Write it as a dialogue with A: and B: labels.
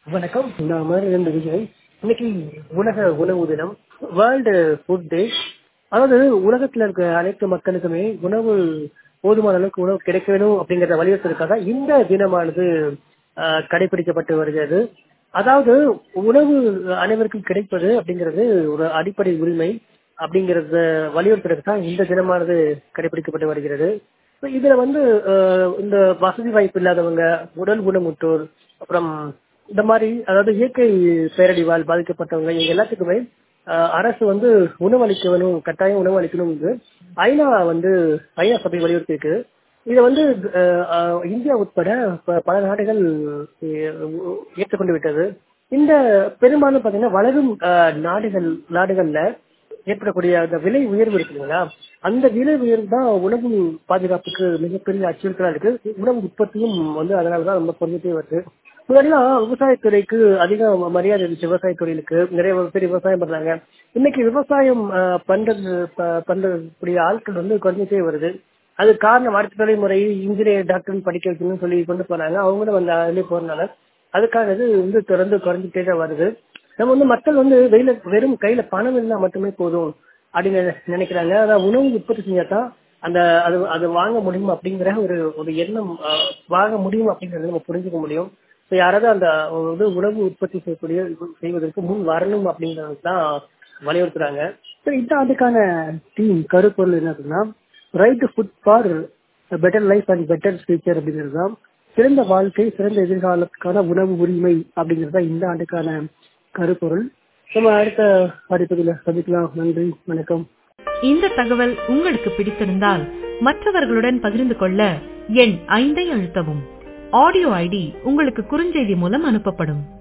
A: வணக்கம் நான் மதுரையிலிருந்து விஜய் இன்னைக்கு உலக உணவு தினம் வேர்ல்டு ஃபுட் டே அதாவது உலகத்துல இருக்க அனைத்து மக்களுக்குமே உணவு போதுமான அளவுக்கு உணவு கிடைக்க வேணும் அப்படிங்கறத வலியுறுத்துறதுக்காக இந்த தினமானது ஆஹ், கடைபிடிக்கப்பட்டு வருகிறது அதாவது உணவு அனைவருக்கும் கிடைப்பது அப்படிங்கிறது ஒரு அடிப்படை உரிமை அப்படிங்கறத வலியுறுத்துறதுக்கு தான் இந்த தினமானது கடைபிடிக்கப்பட்டு வருகிறது So, இதுல வந்து ஆஹ், இந்த வசதி வாய்ப்பு இல்லாதவங்க உடல் ஊனமுற்றோர் அப்புறம் இந்த மாதிரி அதாவது இயற்கை பேரழிவால் பாதிக்கப்பட்டவங்க இவங்க எல்லாத்துக்குமே ஆஹ், அரசு வந்து உணவளிக்க வேணும் கட்டாயம் உணவளிக்கணும் என்று ஐநா வந்து ஐநா சபை வலியுறுத்தியிருக்கு இதை வந்து ஆஹ், ஆஹ், இந்தியா உட்பட ப- பல நாடுகள் ஆஹ், ஏற்றுக்கொண்டு விட்டது இந்த பெரும்பாலும் பாத்தீங்கன்னா வளரும் ஆஹ், நாடுகள் நாடுகள்ல ஏற்படக்கூடிய அந்த விலை உயர்வு இருக்கு இல்லைங்களா அந்த விலை உயர்வு தான் உணவு பாதுகாப்புக்கு மிகப்பெரிய அச்சுறுத்தலா இருக்கு உணவு உற்பத்தியும் வந்து அதனாலதான் ரொம்ப குறைஞ்சிட்டே வருது முன்னாடிலாம் விவசாயத்துறைக்கு அதிக மரியாதை இருந்துச்சு விவசாயத்துறையிலுக்கு நிறைய பேர் விவசாயம் பண்றாங்க இன்னைக்கு விவசாயம் ஆஹ், பண்றது ப- பண்றக்கூடிய ஆட்கள் வந்து குறைஞ்சிட்டே வருது அது காரணம் அடுத்த தலைமுறை இன்ஜினியர் டாக்டர் படிக்க வைக்கணும்னு சொல்லி கொண்டு போனாங்க அவங்களும் வந்து அதிலே போறதுனால அதுக்காக இது வந்து தொடர்ந்து குறைஞ்சிட்டே தான் வருது நம்ம வந்து மக்கள் வந்து வெளியில வெறும் கையில பணம் இருந்தா மட்டுமே போதும் அப்படின்னு நினைக்கிறாங்க அதான் உணவு உற்பத்தி செஞ்சா தான் அந்த அது அது வாங்க முடியும் அப்படிங்கிற ஒரு ஒரு எண்ணம் ஆஹ், வாங்க முடியும் அப்படிங்கறத நம்ம புரிஞ்சுக்க முடியும் ஸோ யாராவது அந்த வந்து உணவு உற்பத்தி செய்யக்கூடிய செய்வதற்கு முன் வரணும் அப்படிங்கிறது தான் வலியுறுத்துறாங்க ஸோ இந்த ஆண்டுக்கான டீம் கருப்பொருள் என்ன அப்படின்னா right food for better life and better future அப்படிங்கிறது தான் சிறந்த வாழ்க்கை சிறந்த எதிர்காலத்துக்கான உணவு உரிமை அப்படிங்கிறது தான் இந்த ஆண்டுக்கான கருப்பொருள் நம்ம அடுத்த படிப்பதில் சந்திக்கலாம் நன்றி வணக்கம்
B: இந்த தகவல் உங்களுக்கு பிடித்திருந்தால் மற்றவர்களுடன் பகிர்ந்து கொள்ள எண் ஐந்தை அழுத்தவும் ஆடியோ ஐடி உங்களுக்கு குறுஞ்செய்தி மூலம் அனுப்பப்படும்